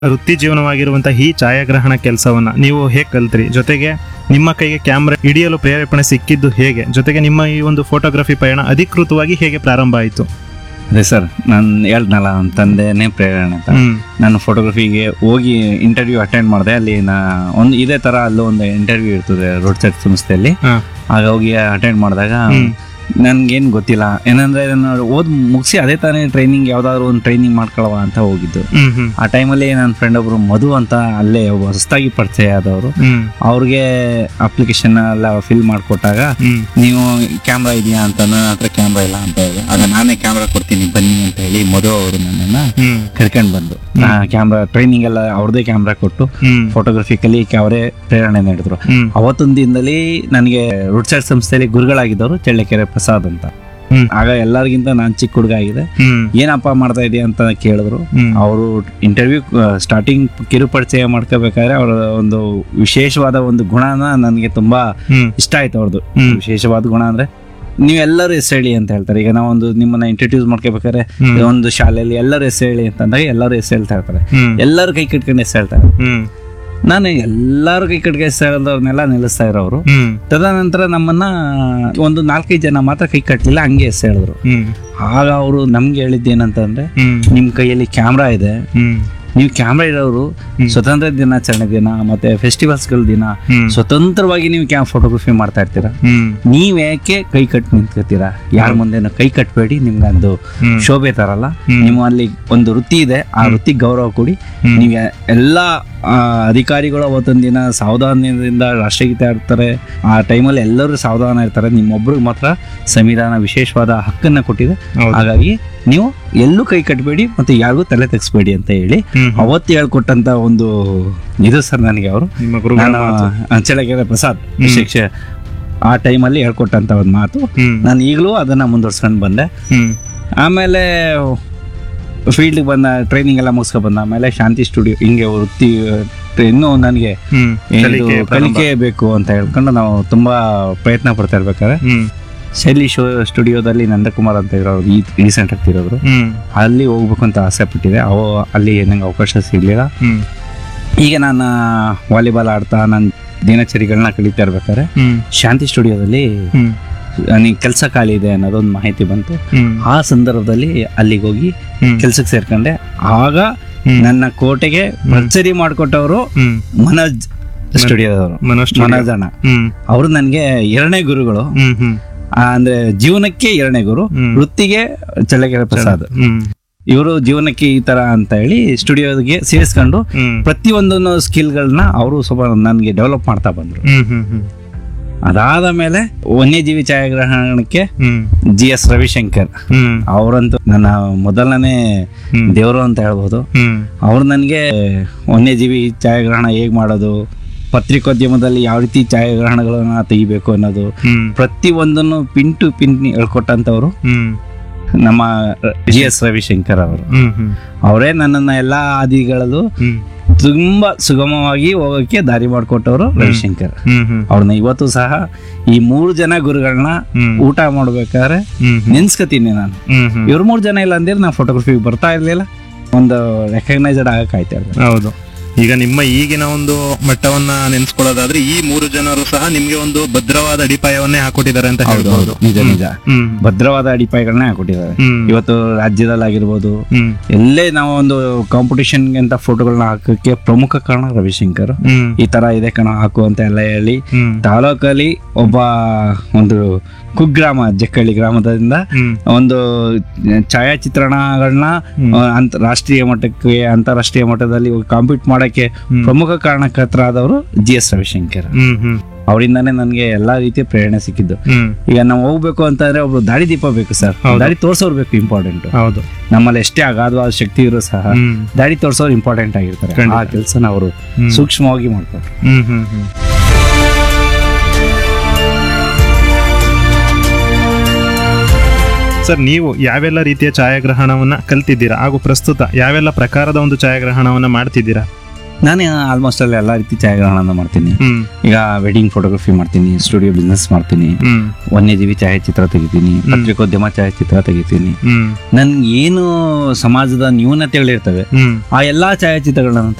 ವೃತ್ತಿ ಜೀವನವಾಗಿರುವಂತಹ ಈ ಛಾಯಾಗ್ರಹಣ ಕೆಲಸವನ್ನ ನೀವು ಹೇಗೆ ಕಲ್ತ್ರಿ ಜೊತೆಗೆ ನಿಮ್ಮ ಕೈಗೆ ಕ್ಯಾಮ್ರಾ ಹಿಡಿಯಲು ಪ್ರೇರೇಪಣೆ ಸಿಕ್ಕಿದ್ದು ಹೇಗೆ ಜೊತೆಗೆ ನಿಮ್ಮ ಈ ಒಂದು ಫೋಟೋಗ್ರಫಿ ಪಯಣ ಅಧಿಕೃತವಾಗಿ ಹೇಗೆ ಪ್ರಾರಂಭ ಆಯಿತು ಅದೇ ಸರ್ ನಾನು ಹೇಳ್ದ್ನಲ್ಲ ನನ್ನ ತಂದೆನೇ ಪ್ರೇರಣೆ ಅಂತ ಹ್ಮ್ ನಾನು ಫೋಟೋಗ್ರಫಿಗೆ ಹೋಗಿ ಇಂಟರ್ವ್ಯೂ ಅಟೆಂಡ್ ಮಾಡಿದೆ ಅಲ್ಲಿ ನಾ ಒಂದು ಇದೇ ಥರ ಅಲ್ಲೂ ಒಂದು ಇಂಟರ್ವ್ಯೂ ಇರ್ತದೆ ರೋಡ್ ಸೈಡ್ ಸಂಸ್ಥೆಯಲ್ಲಿ ಹಾ. ಆಗ ಹೋಗಿ ಅಟೆಂಡ್ ಮಾಡಿದಾಗ ಹ್ಮ್. ನನ್ಗೇನು ಗೊತ್ತಿಲ್ಲ ಏನಂದ್ರೆ ನಾನು ಓದ್ ಮುಗಿಸಿ ಅದೇ ತಾನೇ ಟ್ರೈನಿಂಗ್ ಯಾವ್ದಾದ್ರು ಒಂದು ಟ್ರೈನಿಂಗ್ ಮಾಡ್ಕೊಳ್ಳುವ ಅಂತ ಹೋಗಿದ್ದು ಹ್ಮ್ ಹ್ಮ್ ಆ ಟೈಮಲ್ಲಿ ನನ್ನ ಫ್ರೆಂಡ್ ಒಬ್ರು ಮಧು ಅಂತ ಅಲ್ಲೇ ಒಬ್ಬ ಹೊಸದಾಗಿ ಪರಿಚಯ ಆದವರು ಹ್ಮ್ ಅವ್ರಿಗೆ ಅಪ್ಲಿಕೇಶನ್ ಎಲ್ಲ ಫಿಲ್ ಮಾಡಿಕೊಟ್ಟಾಗ ಹ್ಮ್ ನೀವು ಕ್ಯಾಮ್ರಾ ಇದೆಯಾ ಅಂತ ನನ್ನ ಹತ್ರ ಕ್ಯಾಮ್ರಾ ಇಲ್ಲ ಅಂತ ಹೇಳಿದೆ ಆಗ ನಾನೇ ಕ್ಯಾಮ್ರಾ ಕೊಡ್ತೀನಿ ಬನ್ನಿ ಅಂತ ಹೇಳಿ ಮಧು ಅವರು ನನ್ನನ್ನ ಹ್ಮ್ ಕರ್ಕೊಂಡು ಬಂದು ಕ್ಯಾಮ್ರಾ ಟ್ರೈನಿಂಗ್ ಎಲ್ಲ ಅವ್ರದೇ ಕ್ಯಾಮ್ರಾ ಕೊಟ್ಟು ಹ್ಮ್ ಫೋಟೋಗ್ರಫಿ ಕಲಿಯಕ್ಕೆ ಅವರೇ ಪ್ರೇರಣೆ ನೀಡಿದ್ರು ಹ್ಮ್ ಅವತ್ತೊಂದು ದಿನದಲ್ಲಿ ನನಗೆ ರುಡ್ ಸೈಡ್ ಸಂಸ್ಥೆಯಲ್ಲಿ ಗುರುಗಳಾಗಿದ್ದವರು ಚಳ್ಳಕೆರೆ ಪ್ರಸಾದ್ ಅಂತ ಹ್ಮ್. ಆಗ ಎಲ್ಲರಿಗಿಂತ ನಾನು ಚಿಕ್ಕ ಹುಡುಗ ಆಗಿದೆ ಹ್ಮ್ ಏನಪ್ಪ ಮಾಡ್ತಾ ಇದೆಯಾ ಅಂತ ಕೇಳಿದ್ರು ಹ್ಮ್ ಅವರು ಇಂಟರ್ವ್ಯೂ ಸ್ಟಾರ್ಟಿಂಗ್ ಕಿರುಪರಿಚಯ ಮಾಡ್ಕೋಬೇಕಾದ್ರೆ ಅವರ ಒಂದು ವಿಶೇಷವಾದ ಒಂದು ಗುಣನ ನನಗೆ ತುಂಬಾ ಹ್ಮ್ ಇಷ್ಟ ಆಯ್ತು ಅವ್ರದ್ದು ಹ್ಮ್ ವಿಶೇಷವಾದ ಗುಣ ಅಂದ್ರೆ ನೀವೆಲ್ಲರೂ ಹೆಸರು ಹೇಳಿ ಅಂತ ಹೇಳ್ತಾರೆ ಈಗ ನಾವೊಂದು ನಿಮ್ಮನ್ನ ಇಂಟ್ರೊಡ್ಯೂಸ್ ಮಾಡ್ಕೋಬೇಕಾದ್ರೆ ಹ್ಮ್. ಒಂದು ಶಾಲೆಯಲ್ಲಿ ಎಲ್ಲರೂ ಹೆಸರು ಹೇಳಿ ಅಂತಂದಾಗ ಎಲ್ಲರೂ ಹೆಸರು ಹೇಳ್ತಾ ಇರ್ತಾರೆ ಹ್ಮ್ ಎಲ್ಲರೂ ಕೈ ಕಟ್ಕೊಂಡು ಹೆಸರು ಹೇಳ್ತಾರೆ ಹ್ಮ್ ನಾನು ಎಲ್ಲರೂ ಕೈ ಕಟ್ಕೊಂಡು ಹೆಸರು ಹೇಳಿದವ್ರನ್ನೆಲ್ಲ ನಿಲ್ಲಿಸ್ತಾ ಇರೋರು ಹ್ಮ್ ತದನಂತರ ನಮ್ಮನ್ನ ಒಂದು ನಾಲ್ಕೈದು ಜನ ಮಾತ್ರ ಕೈ ಕಟ್ಟಲಿಲ್ಲ ಹಂಗೆ ಹೆಸರು ಹೇಳಿದ್ರು ಹ್ಮ್ ಆಗ ಅವರು ನಮ್ಗೆ ಹೇಳಿದ್ದೇನಂತಂದ್ರೆ ಹ್ಮ್ ನಿಮ್ಮ ಕೈಯಲ್ಲಿ ಕ್ಯಾಮ್ರಾ ಇದೆ ಹ್ಮ್ ನೀವು ಕ್ಯಾಮ್ರಾ ಇರೋರು ಸ್ವತಂತ್ರ ದಿನಾಚರಣೆ ದಿನ ಮತ್ತೆ ಫೆಸ್ಟಿವಲ್ಸ್ಗಳ ದಿನ ಹ್ಮ್ ಸ್ವತಂತ್ರವಾಗಿ ನೀವು ಕ್ಯಾಮ್ ಫೋಟೋಗ್ರಫಿ ಮಾಡ್ತಾ ಇರ್ತೀರಾ ಹ್ಮ್ ನೀವ್ ಯಾಕೆ ಕೈ ಕಟ್ ನಿಂತ್ಕೋತೀರಾ ಯಾರ ಮುಂದೆನೂ ಕೈ ಕಟ್ಬೇಡಿ ನಿಮ್ಗೆ ಅದು ಹ್ಮ್. ಶೋಭೆ ತರಲ್ಲ ಹ್ಮ್. ನಿಮ್ಮ ಅಲ್ಲಿ ಒಂದು ವೃತ್ತಿ ಇದೆ ಆ ವೃತ್ತಿಗೆ ಗೌರವ ಕೊಡಿ ಹ್ಮ್. ನೀವು ಎಲ್ಲ ಆ, ಅಧಿಕಾರಿಗಳು ಅವತ್ತೊಂದು ದಿನ ಸಾವಧಾನದಿಂದ ರಾಷ್ಟ್ರಗೀತೆ ಆಡ್ತಾರೆ ಆ ಟೈಮಲ್ಲಿ ಎಲ್ಲರೂ ಸಾವಧಾನ ಇರ್ತಾರೆ ನಿಮ್ಮೊಬ್ರಿಗೆ ಮಾತ್ರ ಸಂವಿಧಾನ ವಿಶೇಷವಾದ ಹಕ್ಕನ್ನ ಕೊಟ್ಟಿದೆ ಹೌದು. ಹಾಗಾಗಿ ನೀವು ಎಲ್ಲೂ ಕೈ ಕಟ್ಟಬೇಡಿ ಮತ್ತೆ ಯಾರಿಗೂ ತಲೆ ತೆಗಿಸ್ಬೇಡಿ ಅಂತ ಹೇಳಿ ಹ್ಮ್ ಅವತ್ತು ಹೇಳ್ಕೊಟ್ಟಂತ ಒಂದು ಇದು ಸರ್ ನನಗೆ ಅವರು ನಿಮ್ಮ ಗುರುಗಳ ನಾನು ಮಾತು. ಚಳ್ಳಕೆರೆ ಪ್ರಸಾದ್ ಶಿಕ್ಷೆ ಆ ಟೈಮಲ್ಲಿ ಹೇಳ್ಕೊಟ್ಟಂತ ಒಂದು ಮಾತು ಹ್ಮ್ ನಾನು ಈಗಲೂ ಅದನ್ನ ಮುಂದುವರ್ಸ್ಕೊಂಡು ಬಂದೆ ಹ್ಮ್ ಆಮೇಲೆ ಫೀಲ್ಡ್ಗೆ ಬಂದ ಟ್ರೈನಿಂಗ್ ಎಲ್ಲ ಮುಗಿಸ್ಕೊಂಡು ಬಂದ ಆಮೇಲೆ ಶಾಂತಿ ಸ್ಟುಡಿಯೋ ಹಿಂಗೆ ವೃತ್ತಿ ಇನ್ನೂ ನನಗೆ ಹ್ಮ್ ಏನಿದು ಕಲಿಕೆ ಪ್ರಾರಂಭ. ಕಲಿಕೆ ಬೇಕು ಅಂತ ಹೇಳ್ಕೊಂಡು ನಾವು ತುಂಬಾ ಪ್ರಯತ್ನ ಪಡ್ತಾ ಇರ್ಬೇಕಾದ್ರೆ ಹ್ಮ್ ಶೈಲಿ ಶೋ ಸ್ಟುಡಿಯೋದಲ್ಲಿ ನಂದಕುಮಾರ್ ಅಂತ ಇರೋರು ಈ ರೀಸೆಂಟ್ ಆಗ್ತಿರೋರು ಹ್ಮ್ ಅಲ್ಲಿ ಹೋಗ್ಬೇಕು ಅಂತ ಆಸೆ ಪಟ್ಟಿದೆ ಅವು ಅಲ್ಲಿ ನಂಗೆ ಅವಕಾಶ ಸಿಗ್ಲಿಲ್ಲ ಹ್ಮ್ ಈಗ ನಾನು ವಾಲಿಬಾಲ್ ಆಡ್ತಾ ನನ್ನ ದಿನಚರಿಗಳನ್ನ ಕಳೀತಾ ಇರ್ಬೇಕಾದ್ರೆ ಹ್ಮ್ ಶಾಂತಿ ಸ್ಟುಡಿಯೋದಲ್ಲಿ ಹ್ಮ್ ನನಗೆ ಕೆಲಸ ಖಾಲಿ ಇದೆ ಅನ್ನೋದೊಂದು ಮಾಹಿತಿ ಬಂತು ಹ್ಮ್ ಆ ಸಂದರ್ಭದಲ್ಲಿ ಅಲ್ಲಿಗೆ ಹೋಗಿ ಹ್ಮ್ ಕೆಲ್ಸಕ್ಕೆ ಸೇರ್ಕೊಂಡೆ ಆಗ ಹ್ಮ್. ನನ್ನ ಕೋಟೆಗೆ ಭರ್ಜರಿ ಮಾಡಿಕೊಟ್ಟವರು ಹ್ಮ್ ಮನೋಜ್ ಸ್ಟುಡಿಯೋದವರು ಮನೋಜ್ ಮನೋಜ್ ಅಣ್ಣ ಹ್ಮ್ ಅವರು ನನಗೆ ಎರಡನೇ ಗುರುಗಳು ಹ್ಮ್ ಹ್ಮ್ ಆ, ಅಂದ್ರೆ ಜೀವನಕ್ಕೆ ಎರಡನೇ ಗುರು ಹ್ಮ್. ವೃತ್ತಿಗೆ ಚಳ್ಳಕೆರೆ ಪ್ರಸಾದ್ ಹ್ಮ್ ಇವರು ಜೀವನಕ್ಕೆ ಈ ತರ ಅಂತ ಹೇಳಿ ಸ್ಟುಡಿಯೋಗೆ ಸೇರಿಸ್ಕೊಂಡು ಹ್ಮ್ ಪ್ರತಿಯೊಂದನ್ನು ಸ್ಕಿಲ್ಗಳನ್ನ ಅವರು ಸ್ವಲ್ಪ ನನಗೆ ಡೆವಲಪ್ ಮಾಡ್ತಾ ಬಂದ್ರು ಹ್ಮ್ ಹ್ಮ್ ಹ್ಮ್ ಅದಾದ ಮೇಲೆ ವನ್ಯಜೀವಿ ಛಾಯಾಗ್ರಹಣಕ್ಕೆ ಹ್ಮ್ ಜಿ ಎಸ್ ರವಿಶಂಕರ್ ಹ್ಮ್ ಅವರಂತೂ ನನ್ನ ಮೊದಲನೇ ಹ್ಮ್. ದೇವರು ಅಂತ ಹೇಳ್ಬೋದು ಹ್ಮ್ ಅವ್ರು ನನಗೆ ವನ್ಯಜೀವಿ ಛಾಯಾಗ್ರಹಣ ಹೇಗೆ ಮಾಡೋದು ಪತ್ರಿಕೋದ್ಯಮದಲ್ಲಿ ಯಾವ ರೀತಿ ಛಾಯಾಗ್ರಹಣಗಳನ್ನ ತೆಗಿಬೇಕು ಅನ್ನೋದು ಹ್ಮ್ ಪ್ರತಿಯೊಂದನ್ನು ಪಿನ್ ಟು ಪಿನ್ ಹೇಳ್ಕೊಟ್ಟಂಥವ್ರು ಹ್ಮ್ ನಮ್ಮ ಜಿ ಎಸ್ ರವಿಶಂಕರ್ ಅವರು ಹ್ಮ್ ಹ್ಮ್ ಅವರೇ ನನ್ನನ್ನ ಎಲ್ಲ ಹಾದಿಗಳಲ್ಲೂ ಹ್ಮ್ ತುಂಬಾ ಸುಗಮವಾಗಿ ಹೋಗೋಕ್ಕೆ ದಾರಿ ಮಾಡಿಕೊಟ್ಟವರು ರವಿಶಂಕರ್ ಹ್ಮ್ ಹ್ಮ್ ಅವ್ರನ್ನ ಇವತ್ತು ಸಹ ಈ ಮೂರು ಜನ ಗುರುಗಳನ್ನ ಹ್ಮ್ ಊಟ ಮಾಡ್ಬೇಕಾದ್ರೆ ಹ್ಮ್ ಹ್ಮ್ ನೆನ್ಸ್ಕತೀನಿ ನಾನು ಹ್ಮ್ ಹ್ಮ್ ಇವ್ರು ಮೂರು ಜನ ಇಲ್ಲ ಅಂದಿದ್ರೆ ನಾನು ಫೋಟೋಗ್ರಫಿಗೆ ಬರ್ತಾ ಇರ್ಲಿಲ್ಲ ಒಂದು ರೆಕಗ್ನೈಸ್ಡ್ ಆಗಕ್ಕೆ ಆಯ್ತಾ ಇರ್ಲಿಲ್ಲ. ಹೌದು ಈಗ ನಿಮ್ಮ ಈಗಿನ ಒಂದು ಮಟ್ಟವನ್ನ ನೆನ್ಸ್ಕೊಳ್ಳೋದಾದ್ರೆ ಈ ಮೂರು ಜನರು ಸಹ ನಿಮ್ಗೆ ಒಂದು ಭದ್ರವಾದ ಅಡಿಪಾಯವನ್ನೇ ಹಾಕೊಟ್ಟಿದ್ದಾರೆ ಅಂತ ಹೌದು ಹೇಳ್ಬೋದು ಹೌದು ನಿಜ ನಿಜ ಹ್ಮ್ ಭದ್ರವಾದ ಅಡಿಪಾಯಗಳನ್ನ ಹಾಕೊಟ್ಟಿದ್ದಾರೆ ಹ್ಮ್ ಇವತ್ತು ರಾಜ್ಯದಲ್ಲಾಗಿರ್ಬೋದು ಹ್ಮ್ ಎಲ್ಲೇ ನಾವು ಒಂದು ಕಾಂಪಿಟಿಷನ್ ಅಂತ ಫೋಟೋಗಳನ್ನ ಹಾಕಕ್ಕೆ ಪ್ರಮುಖ ಕಾರಣ ರವಿಶಂಕರ್ ಹ್ಮ್ ಈ ತರ ಇದೆ ಕಣ ಹಾಕು ಅಂತ ಎಲ್ಲ ಹೇಳಿ ಹ್ಮ್ ತಾಲೂಕಲ್ಲಿ ಒಬ್ಬ ಒಂದು ಕುಗ್ರಾಮ ಜಕ್ಕಳ್ಳಿ ಗ್ರಾಮದಿಂದ ಹ್ಮ್ ಒಂದು ಛಾಯಾಚಿತ್ರಣಗಳನ್ನ ಹ್ಮ್. ಅಂತ ರಾಷ್ಟ್ರೀಯ ಮಟ್ಟಕ್ಕೆ ಅಂತಾರಾಷ್ಟ್ರೀಯ ಮಟ್ಟದಲ್ಲಿ ಕಾಂಪೀಟ್ ಮಾಡಕ್ಕೆ ಹ್ಮ್. ಪ್ರಮುಖ ಕಾರಣಕರ್ತರಾದವರು ಜಿ ಎಸ್ ರವಿಶಂಕರ್ ಹ್ಮ್ ಹ್ಮ್ ಅವರಿಂದಾನೇ ನನಗೆ ಎಲ್ಲಾ ರೀತಿಯ ಪ್ರೇರಣೆ ಸಿಕ್ಕಿದ್ದು ಹ್ಮ್ ಈಗ ನಾವು ಹೋಗ್ಬೇಕು ಅಂತಂದ್ರೆ ಒಬ್ರು ದಾರಿ ದೀಪ ಬೇಕು ಸರ್ ಹೌದು. ದಾರಿ ತೋರ್ಸೋರು ಬೇಕು ಇಂಪಾರ್ಟೆಂಟ್ ಹೌದು ನಮ್ಮಲ್ಲಿ ಎಷ್ಟೇ ಅಗಾಧವಾದ ಶಕ್ತಿ ಇರೋ ಸಹ ಹ್ಮ್ ದಾರಿ ತೋರ್ಸೋರು ಇಂಪಾರ್ಟೆಂಟ್ ಆಗಿರ್ತಾರೆ ಖಂಡಿತ. ಆ ಕೆಲಸನ ಅವರು ಹ್ಮ್. ಸೂಕ್ಷ್ಮವಾಗಿ ಮಾಡ್ತಾರೆ ಹ್ಮ್ ಹ್ಮ್ ಹ್ಮ್ ಸರ್ ನೀವು ಯಾವೆಲ್ಲ ರೀತಿಯ ಛಾಯಾಗ್ರಹಣವನ್ನ ಕಲ್ತಿದ್ದೀರಾ ಹಾಗೂ ಪ್ರಸ್ತುತ ಯಾವೆಲ್ಲ ಪ್ರಕಾರದ ಒಂದು ಛಾಯಾಗ್ರಹಣವನ್ನ ಮಾಡ್ತಿದ್ದೀರಾ ನಾನು ಆಲ್ಮೋಸ್ಟ್ ಅಲ್ಲಿ ಎಲ್ಲ ರೀತಿ ಛಾಯಾಗ್ರಹಣ ಮಾಡ್ತೀನಿ ಹ್ಮ್ ಈಗ ವೆಡ್ಡಿಂಗ್ ಫೋಟೋಗ್ರಫಿ ಮಾಡ್ತೀನಿ ಸ್ಟುಡಿಯೋ ಬಿಸ್ನೆಸ್ ಮಾಡ್ತೀನಿ ಹ್ಮ್ ವನ್ಯಜೀವಿ ಛಾಯಾಚಿತ್ರ ತೆಗಿತೀನಿ ಪತ್ರಿಕೋದ್ಯಮ ಛಾಯಾಚಿತ್ರ ತೆಗಿತೀನಿ ಹ್ಮ್ ನನ್ಗೆ ಏನು ಸಮಾಜದ ನ್ಯೂನತೆಗಳಿರ್ತವೆ ಹ್ಮ್ ಆ ಎಲ್ಲಾ ಛಾಯಾಚಿತ್ರಗಳನ್ನ